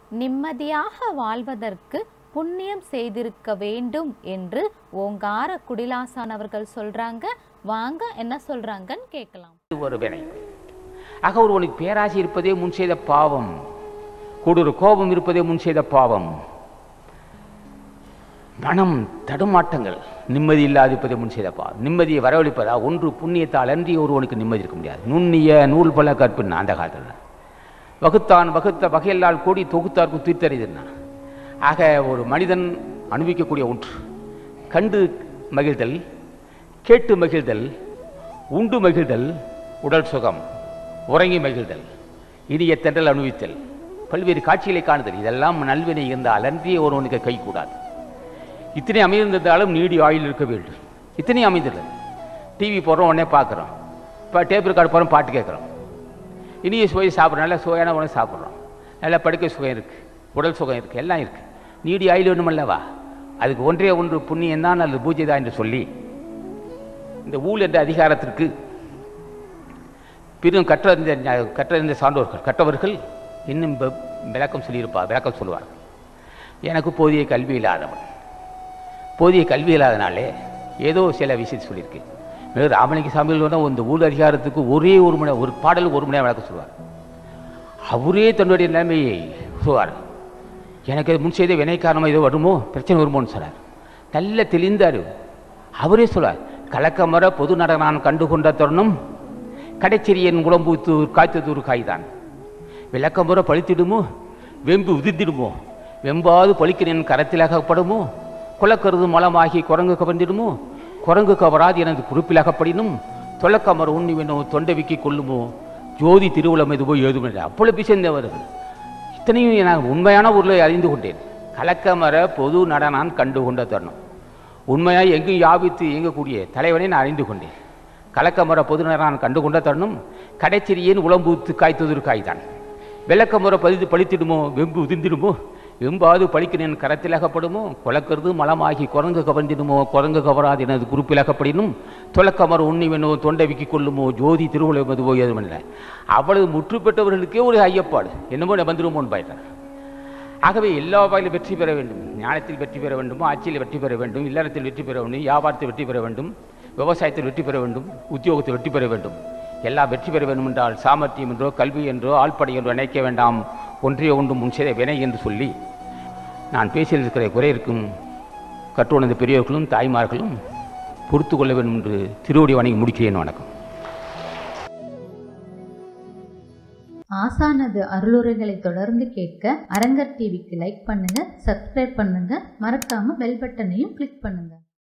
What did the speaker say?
நிம்மதியாக வாழ்வதற்கு புண்ணியம் செய்திருக்க வேண்டும் என்று ஓங்கார குடிலாசான் அவர்கள் சொல்றாங்க வாங்க என்ன சொல்றாங்கன்னு கேட்கலாம் இது ஒரு வினை ஆக ஒருவனுக்கு பேராசை இருப்பதே முன் செய்த பாவம் கொடூர கோபம் இருப்பதே முன் செய்த பாவம் மனம் தடுமாட்டங்கள் நிம்மதி இல்லாதிருப்பதே முன் செய்த பாவம் நிம்மதியை வரவழைப்பதா ஒன்று புண்ணியத்தால் அன்றி ஒருவனுக்கு நிம்மதி இருக்க முடியாது நுண்ணிய நூல் பல கற்பின் அந்த காலத்தில் வகுத்தான் வகுத்த வகையல்லால் கூடி தொகுத்தார்க்கு தீர்த்தறிதுன்னா ஆக ஒரு மனிதன் அனுபவிக்கக்கூடிய ஒன்று கண்டு மகிழ்தல் கேட்டு மகிழ்தல் உண்டு மகிழ்தல் உடல் சுகம் உறங்கி மகிழ்தல் இனிய தென்றல் அனுபவித்தல் பல்வேறு காட்சிகளை காணுதல் இதெல்லாம் நல்வினை இருந்தால் அன்றிய ஒருவனுக்கு கை கூடாது இத்தனை அமைந்திருந்தாலும் நீடி ஆயுள் இருக்க வேண்டும் இத்தனை அமைந்துள்ளது டிவி போடுறோம் உடனே பார்க்குறோம் இப்போ டேப் ரெக்கார்டு போகிறோம் பாட்டு கேட்குறோம் இனிய சுவை சாப்பிட்றோம் நல்ல சுவையான உணவு சாப்பிட்றோம் நல்ல படுக்கை சுகம் இருக்குது உடல் சுகம் இருக்குது எல்லாம் இருக்குது நீடி ஆயுள் வேணுமல்லவா அதுக்கு ஒன்றே ஒன்று புண்ணியம் தான் அல்லது பூஜை தான் என்று சொல்லி இந்த ஊழ் என்ற அதிகாரத்திற்கு பெரும் கற்றறிந்த ஞ- கற்றறிந்த சான்றோர்கள் கற்றவர்கள் இன்னும் வெ- விளக்கம் சொல்லியிருப்பார் விளக்கம் சொல்லுவார் எனக்கு போதிய கல்வி இல்லாதவன் போதிய கல்வி இல்லாதனாலே ஏதோ சில விஷயத்தை சொல்லியிருக்கு மேலும் ராமலிங்க சாமிகள் வந்து இந்த ஊழ் அதிகாரத்துக்கு ஒரே ஒரு மணி ஒரு பாடல் ஒரு மணி நேரம் விளக்கம் சொல்லுவார் அவரே தன்னுடைய நிலைமையை சொல்வார் எனக்கு முன் செய்த வினை காரணமாக ஏதோ வருமோ பிரச்சனை வருமோன்னு சொன்னார் நல்ல தெளிந்தார் அவரே சொல்வார் கலக்கமர பொது நடனான் கண்டுகொண்ட தருணம் கடைச்செரியன் குளம்பூத்து காய்த்ததூர் காய்தான் விளக்கமுறை பழித்திடுமோ வெம்பு உதிர்ந்திடுமோ வெம்பாது பழிக்கிறேன் கரத்திலாகப்படுமோ குலக்கருது மலமாகி குரங்கு கவர்ந்திடுமோ குரங்கு கவராது எனது குறிப்பிலாகப்படினும் தொலைக்கமர் உண்ணிவனோ தொண்டை விக்கி கொள்ளுமோ ஜோதி திருவுளம் எதுவோ ஏதுமில்லை அப்பொழுது பிசைந்தவர்கள் இத்தனையும் நான் உண்மையான ஊரில் அறிந்து கொண்டேன் கலக்கமர பொது நடனான் கண்டு கொண்ட தருணம் உண்மையாய் எங்கும் யாபித்து இயங்கக்கூடிய தலைவனை நான் அறிந்து கொண்டேன் கலக்கமர பொது நடனான் கண்டு கொண்ட தருணம் கடைச்சிறியேன் உளம்பூத்து காய்த்ததொரு காய்தான் விளக்கமுறை பதித்து பழித்திடுமோ வெம்பு உதிர்ந்திடுமோ வெம்பாது பழிக்கிறேன் கரத்திலகப்படுமோ குலக்கருது மலமாகி குரங்கு கவர்ந்திடுமோ குரங்கு கவராது எனது குறிப்பிலகப்படினும் துலக்கமர உண்ணிவனோ தொண்டை விக்கி கொள்ளுமோ ஜோதி திருவுளை மதுவோ எதுமில்லை அவ்வளவு முற்று பெற்றவர்களுக்கே ஒரு ஐயப்பாடு என்னமோ வந்துருமோன்னு போயிட்டார் ஆகவே எல்லா வகையிலும் வெற்றி பெற வேண்டும் ஞானத்தில் வெற்றி பெற வேண்டும் ஆட்சியில் வெற்றி பெற வேண்டும் இல்லறத்தில் வெற்றி பெற வேண்டும் வியாபாரத்தில் வெற்றி பெற வேண்டும் விவசாயத்தில் வெற்றி பெற வேண்டும் உத்தியோகத்தில் வெற்றி பெற வேண்டும் எல்லாம் வெற்றி பெற வேண்டும் என்றால் சாமர்த்தியம் என்றோ கல்வி என்றோ ஆள்படை என்றோ நினைக்க வேண்டாம் ஒன்றிய ஒன்று முன் செய்த வினை என்று சொல்லி நான் பேசியிருக்கிற குறையிருக்கும் கற்றுணர்ந்த பெரியவர்களும் தாய்மார்களும் பொறுத்து கொள்ள வேண்டும் என்று திருவடி வணங்கி முடிக்கிறேன் வணக்கம் ஆசானது அருளுரைகளை தொடர்ந்து கேட்க அரங்கர் டிவிக்கு லைக் பண்ணுங்க சப்ஸ்கிரைப் பண்ணுங்க மறக்காம பெல் பட்டனையும் கிளிக் பண்ணுங்க